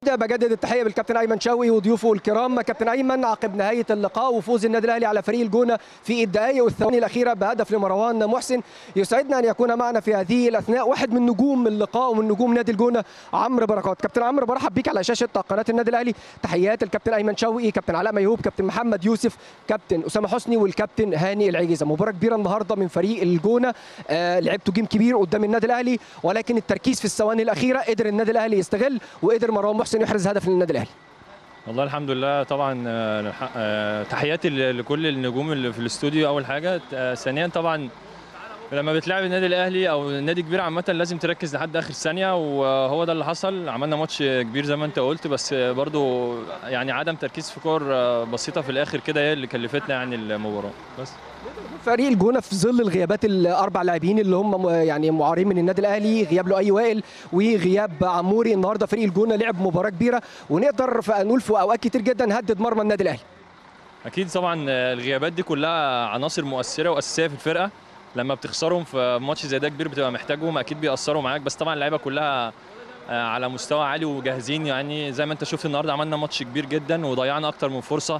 بجدد التحيه بالكابتن ايمن شوقي وضيوفه الكرام كابتن ايمن عقب نهايه اللقاء وفوز النادي الاهلي على فريق الجونه في الدقائق والثواني الاخيره بهدف لمروان محسن يسعدنا ان يكون معنا في هذه الاثناء واحد من نجوم اللقاء ومن نجوم نادي الجونه عمرو بركات كابتن عمرو برحب بيك على شاشه قناه النادي الاهلي تحيات الكابتن ايمن شوقي كابتن علاء ميهوب كابتن محمد يوسف كابتن اسامه حسني والكابتن هاني العجيزه مباراه كبيره النهارده من فريق الجونه آه لعبتوا جيم كبير قدام النادي الاهلي ولكن التركيز في الثواني الاخيره قدر النادي الاهلي يستغل وقدر مروان محسن يحرز هدف للنادي الاهلي والله الحمد لله طبعا آه، آه، تحياتي ل- لكل النجوم اللي في الاستوديو اول حاجه آه، ثانيا طبعا لما بتلعب النادي الاهلي او نادي كبير عامه لازم تركز لحد اخر ثانيه وهو ده اللي حصل عملنا ماتش كبير زي ما انت قلت بس برضو يعني عدم تركيز في كور آه، بسيطه في الاخر كده هي اللي كلفتنا يعني المباراه بس فريق الجونه في ظل الغيابات الاربع لاعبين اللي هم م- يعني معارين من النادي الاهلي غياب لؤي وائل وغياب عموري النهارده فريق الجونه لعب مباراه كبيره ونقدر ف- نقول في اوقات كتير جدا هدد مرمى النادي الاهلي اكيد طبعا الغيابات دي كلها عناصر مؤثره واساسيه في الفرقه لما بتخسرهم في ماتش زي ده كبير بتبقى محتاجهم اكيد بيأثروا معاك بس طبعا اللعيبه كلها آه، على مستوى عالي وجاهزين يعني زي ما انت شفت النهارده عملنا ماتش كبير جدا وضيعنا اكتر من فرصه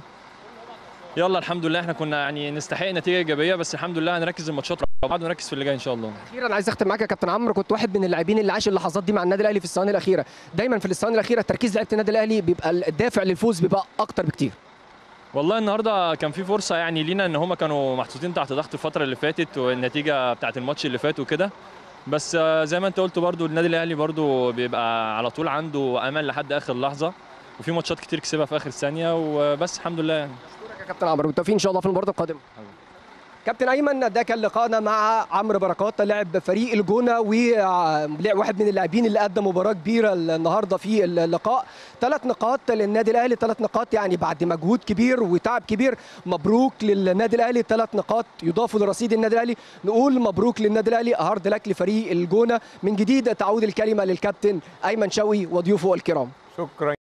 يلا الحمد لله احنا كنا يعني نستحق نتيجه ايجابيه بس الحمد لله هنركز الماتشات مع بعض ونركز في اللي جاي ان شاء الله اخيرا عايز اختم معاك يا كابتن عمرو كنت واحد من اللاعبين اللي عاش اللحظات دي مع النادي الاهلي في الثواني الاخيره دايما في الثواني الاخيره تركيز لعيبه النادي الاهلي بيبقى الدافع للفوز بيبقى اكتر بكتير والله النهارده كان في فرصه يعني لينا ان هم كانوا محطوطين تحت ضغط الفتره اللي فاتت والنتيجه بتاعت الماتش اللي فات وكده بس آه، زي ما انت قلت برضو النادي الاهلي برضو بيبقى على طول عنده امل لحد اخر لحظه وفي ماتشات كتير كسبها في اخر ثانيه وبس الحمد لله يعني أشكرك يا كابتن عمرو بالتوفيق ان شاء الله في المباراه القادمه كابتن ايمن ده كان لقاءنا مع عمرو بركات لاعب فريق الجونه وواحد من اللاعبين اللي قدم مباراه كبيره النهارده في اللقاء ثلاث نقاط للنادي الاهلي ثلاث نقاط يعني بعد مجهود كبير وتعب كبير مبروك للنادي الاهلي ثلاث نقاط يضافوا لرصيد النادي الاهلي نقول مبروك للنادي الاهلي هارد لك لفريق الجونه من جديد تعود الكلمه للكابتن ايمن شوقي وضيوفه الكرام شكرا